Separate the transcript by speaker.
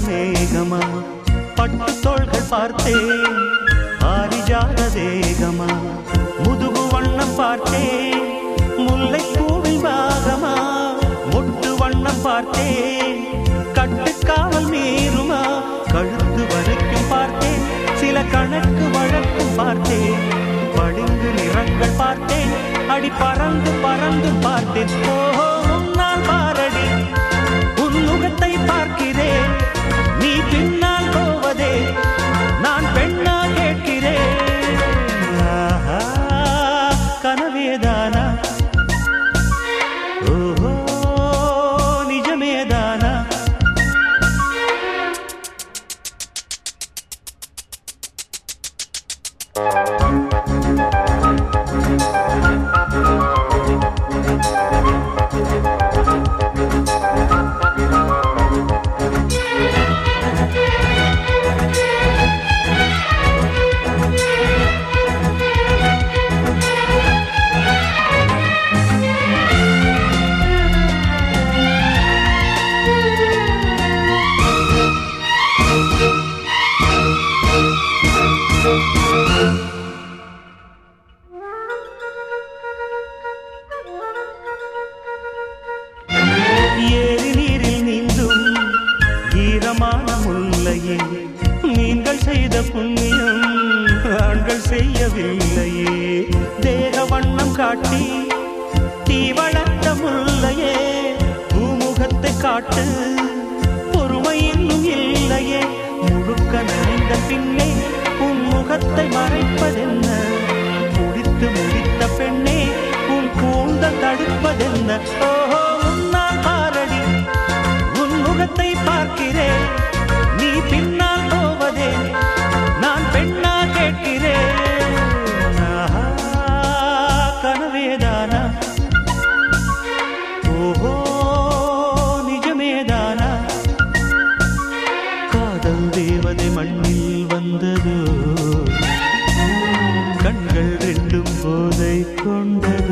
Speaker 1: மேகமா பட்டு தோள்கள் பார்த்தேன் பாரிஜாத தேகமா முதுகு வண்ணம் பார்த்தேன் முல்லை பூவில் பாகமா முட்டு வண்ணம் பார்த்தேன் கட்டுக்காவல் மீறுமா கழுத்து வரைக்கும் பார்த்தேன் சில கணக்கு வழக்கும் பார்த்தேன் பளிங்கு நிறங்கள் பார்த்தேன் அடி பறந்து பறந்து பார்த்தேன் ஓஹோ உன்னால் பாரடி உன் முகத்தை பார்க்கிறேன் நீ பின்னால் போவதே நான் பெண்ணா கேட்கிறேன் ஆஹா, கனவேதானா ஓஹோ நிஜமேதானா ஏரி நீரில் நீந்தும் ஈரமான முல்லையே நீங்கள் செய்த புண்ணியம் ஆண்கள் செய்யவில்லையே தேக வண்ணம் காட்டி தீ வளர்த்த முல்லையே பூமுகத்தை காட்டு பொறுமை இன்னும் இல்லையே முழுக்க நனைந்த பின்னே உன் முகத்தை மறைப்பதென்ன முடித்து முடித்த பெண்ணே உன் கூந்தல் தடுப்பதென்ன ஓஹோ உன்னால் பாரடி உன் முகத்தை பார்க்கிறேன் நீ பின்னால் போவதே நான் பெண்ணா கேட்கிறேன் ஆஹா, கனவேதானா ஓஹோ நிஜமேதானா காதல் தேவதை மண்ணில் வந்ததோ கண்கள் ரெண்டும் போதை கொண்டதோ